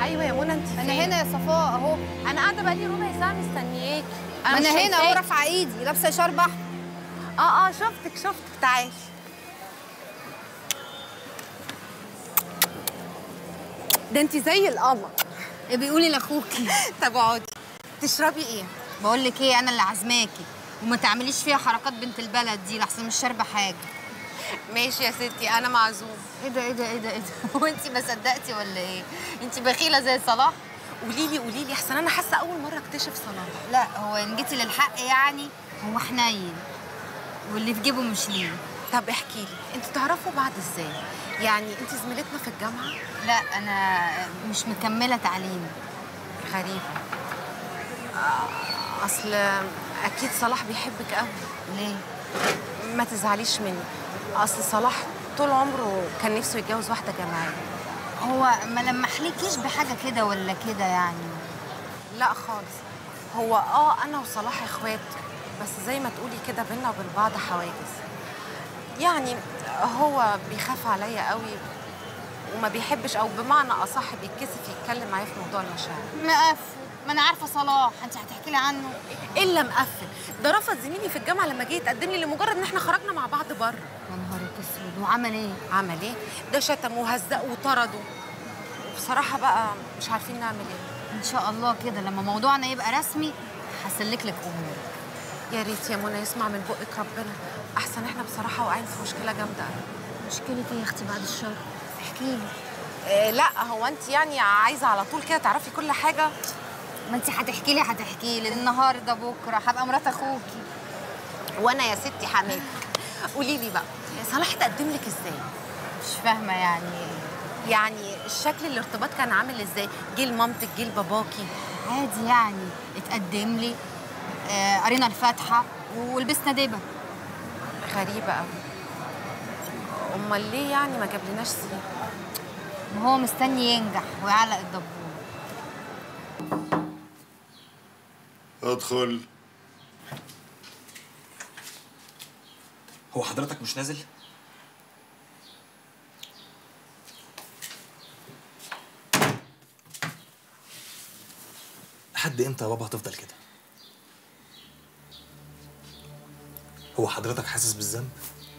ايوه يا منى انت انا هنا يا صفاء اهو انا قاعده بقالي ربع ساعه مستنياكي ما مش انا هنا اهو شايفاكي. رافعه ايدي لابسه شرب احمر اه اه شفتك شفتك تعالي ده انت زي القمر ايه بيقولي لاخوكي طب اقعدي تشربي ايه بقول لك ايه انا اللي عازماكي وما تعمليش فيها حركات بنت البلد دي لحسن مش شاربه حاجه ماشي يا ستي انا معزوم ايه ده ايه ده ايه ده ايه ده هو انت ما صدقتي ولا ايه انت بخيله زي صلاح قولي لي قولي لي احسن انا حاسه اول مره اكتشف صلاح لا هو ان جيتي للحق يعني هو حنين واللي في جيبه مش ليه طب احكي لي انتوا تعرفوا بعض ازاي يعني انت زميلتنا في الجامعه لا انا مش مكمله تعليم غريبه آه، اصل اكيد صلاح بيحبك قوي ليه ما تزعليش مني اصل صلاح طول عمره كان نفسه يتجوز واحده جامعيه هو ما لمحلكيش بحاجه كده ولا كده يعني لا خالص هو اه انا وصلاح اخوات بس زي ما تقولي كده بينا وبين بعض حواجز يعني هو بيخاف عليا قوي وما بيحبش او بمعنى اصح بيتكسف يتكلم معايا في موضوع المشاعر مقفل ما انا عارفه صلاح انت هتحكي لي عنه الا مقفل ده رفض زميلي في الجامعه لما جه يتقدم لي لمجرد ان احنا خرجنا مع بعض بره يا نهار اسود وعمل ايه عمل ايه ده شتم وهزق وطرده وبصراحه بقى مش عارفين نعمل ايه ان شاء الله كده لما موضوعنا يبقى رسمي هسلك لك امورك يا ريت يا منى يسمع من بقك ربنا احسن احنا بصراحه واقعين في مشكله جامده قوي مشكله ايه يا اختي بعد الشر احكي لي إيه لا هو انت يعني عايزه على طول كده تعرفي كل حاجه ما انت هتحكي لي هتحكي لي النهارده بكره هبقى مرات اخوكي وانا يا ستي حماتك قولي لي بقى صلاح اتقدم لك ازاي مش فاهمه يعني يعني الشكل الارتباط كان عامل ازاي جه لمامتك جه لباباكي عادي يعني اتقدم لي آه قرينا الفاتحه ولبسنا دبه غريبه قوي امال ليه يعني ما جابلناش سيره وهو مستني ينجح ويعلق الدبور ادخل هو حضرتك مش نازل؟ لحد امتى يا بابا هتفضل كده؟ هو حضرتك حاسس بالذنب؟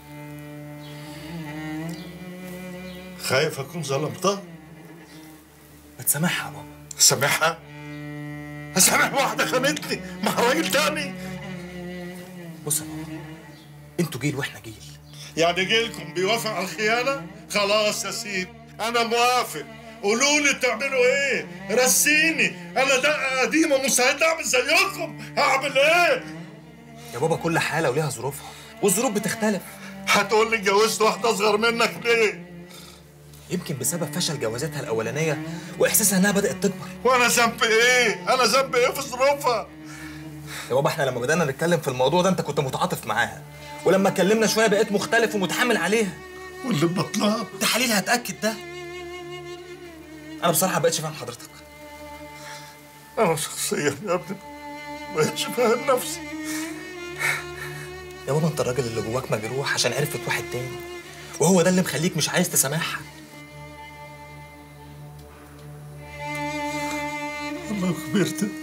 خايف اكون ظلمتها ما تسامحها يا بابا سامحها اسامح واحده خانتني مع راجل تاني بص يا بابا انتوا جيل واحنا جيل يعني جيلكم بيوافق على الخيانه خلاص يا سيدي انا موافق قولوا لي تعملوا ايه رسيني انا دقه قديمه مستعد اعمل زيكم هعمل ايه يا بابا كل حاله وليها ظروفها والظروف بتختلف هتقول لي اتجوزت واحده اصغر منك ليه يمكن بسبب فشل جوازاتها الاولانيه واحساسها انها بدات تكبر وانا ذنبي ايه انا ذنبي ايه في ظروفها يا بابا احنا لما بدانا نتكلم في الموضوع ده انت كنت متعاطف معاها ولما اتكلمنا شويه بقيت مختلف ومتحمل عليها واللي بطلها تحاليل هتاكد ده انا بصراحه ما بقتش فاهم حضرتك انا شخصيا يا ابني ما بقتش فاهم نفسي يا بابا انت الراجل اللي جواك مجروح عشان عرفت واحد تاني وهو ده اللي مخليك مش عايز تسامحها والله كبرت انت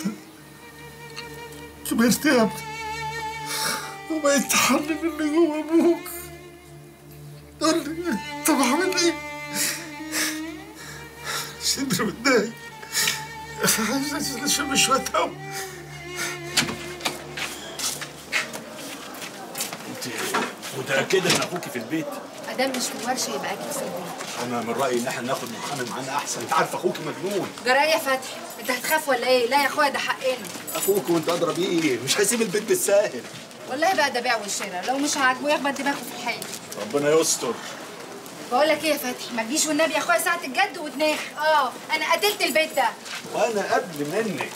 كبرت يا ابني وبقيت تحلل اللي جوه ابوك قول لي طب اعمل ايه؟ صدري متضايق عايز انزل اشم شويه هوا انت متاكده ان اخوكي في البيت ادام مش في ورشه يبقى اكيد في البيت انا من رايي ان احنا ناخد محامي معانا احسن انت عارف اخوكي مجنون جرايه يا فتحي انت هتخاف ولا ايه لا يا اخويا ده حقنا اخوك وانت ادرى بيه مش هيسيب البيت بالساهل والله بقى ده بيع والشراء لو مش عاجبه يخبط دماغه في الحيط ربنا يستر بقول لك ايه يا فتحي ما تجيش والنبي يا اخويا ساعه الجد وتناخ اه انا قتلت البيت ده وانا قبل منك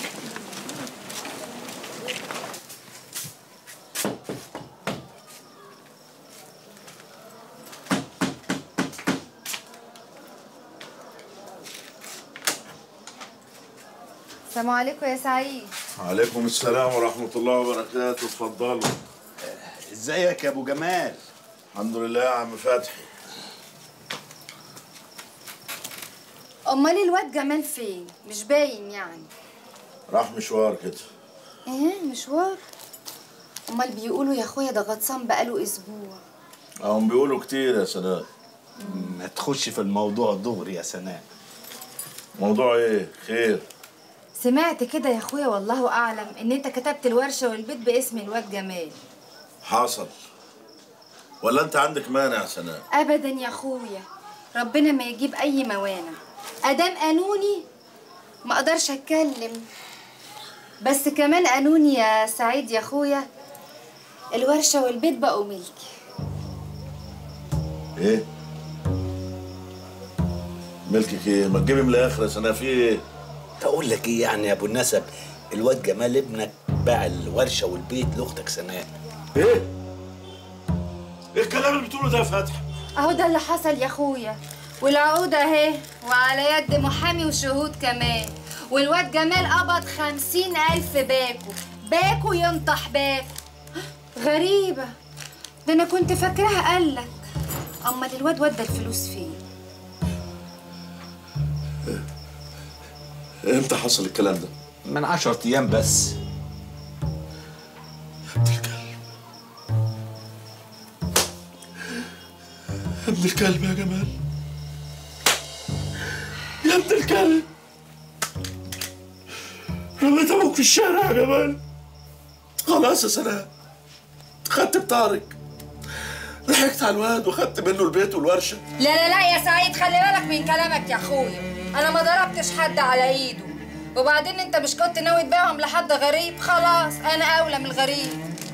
السلام عليكم يا سعيد عليكم السلام ورحمة الله وبركاته اتفضلوا ازيك يا ابو جمال الحمد لله يا عم فتحي امال الواد جمال فين مش باين يعني راح مشوار كده ايه مشوار امال بيقولوا يا اخويا ده غطسان بقاله اسبوع هم بيقولوا كتير يا سناء ما تخش في الموضوع دغري يا سناء موضوع ايه خير سمعت كده يا اخويا والله اعلم ان انت كتبت الورشه والبيت باسم الواد جمال حصل ولا انت عندك مانع يا سناء ابدا يا اخويا ربنا ما يجيب اي موانع ادام قانوني ما اقدرش اتكلم بس كمان قانوني يا سعيد يا اخويا الورشه والبيت بقوا ملكي ايه ملكك ايه ما تجيبي من الاخر يا سناء في ايه تقول لك ايه يعني يا ابو النسب الواد جمال ابنك باع الورشه والبيت لاختك سناء ايه ايه الكلام اللي بتقوله ده يا فتحي اهو ده اللي حصل يا اخويا والعقود اهي وعلى يد محامي وشهود كمان والواد جمال قبض خمسين ألف باكو باكو ينطح باكو غريبة ده أنا كنت فاكراها قالك أمال الواد ودى الفلوس فين؟ امتى حصل الكلام ده من عشرة ايام بس يا ابن الكلب يا جمال يا ابن الكلب رميت ابوك في الشارع يا جمال خلاص يا سلام خدت بطارق ضحكت على الواد وخدت منه البيت والورشه لا لا لا يا سعيد خلي بالك من كلامك يا أخويا أنا ما ضربتش حد على إيده وبعدين أنت مش كنت ناوي تبيعهم لحد غريب خلاص أنا أولى من الغريب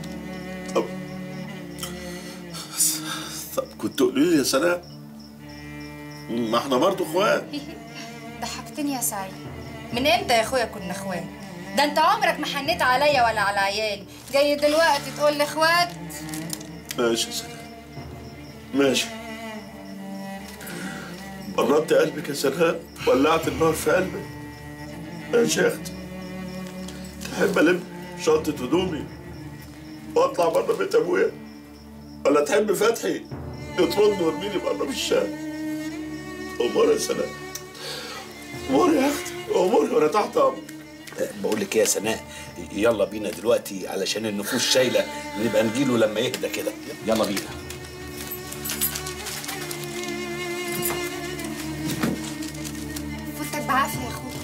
طب كنت قولي لي يا سلام ما احنا برضه اخوات ضحكتني يا سعيد من امتى يا اخويا كنا اخوات ده انت عمرك ما حنيت عليا ولا على عيالي جاي دلوقتي تقول لي اخوات ماشي يا سلام ماشي بردت قلبك يا سلام ولعت النار في قلبك ماشي يا اختي تحب الم شنطة هدومي واطلع بره بيت ابويا ولا تحب فتحي يطردني ويرميني بره في الشارع امور يا سلام امور يا اختي امور وانا تحت امرك بقول لك ايه يا سناء يلا بينا دلوقتي علشان النفوس شايله نبقى نجيله لما يهدى كده يلا بينا فوتك بعافيه يا اخويا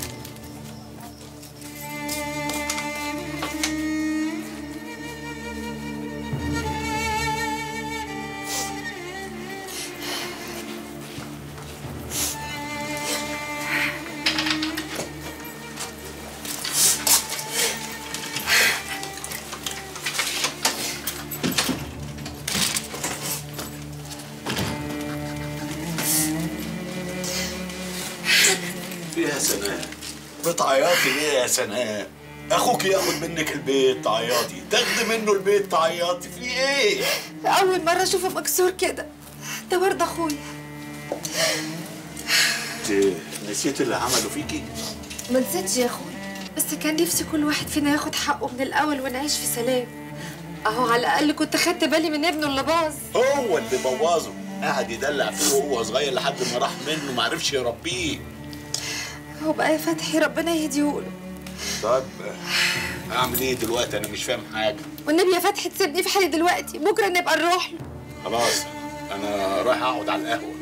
ايه يا سناء بتعيطي ليه يا سناء اخوك ياخد منك البيت تعيطي تاخدي منه البيت تعيطي في ايه اول مره اشوفه مكسور كده ده برضه اخويا انت نسيت اللي عمله فيكي ما نسيتش يا اخويا بس كان نفسي كل واحد فينا ياخد حقه من الاول ونعيش في سلام اهو على الاقل كنت خدت بالي من ابنه اللي باظ هو اللي بوظه قعد يدلع فيه وهو صغير لحد ما راح منه ما عرفش يربيه هو بقى يا فتحي ربنا يهديهوله طب اعمل ايه دلوقتي انا مش فاهم حاجه والنبي يا فتحي تسيبني في حالي دلوقتي بكره نبقى نروح له خلاص انا رايح اقعد على القهوه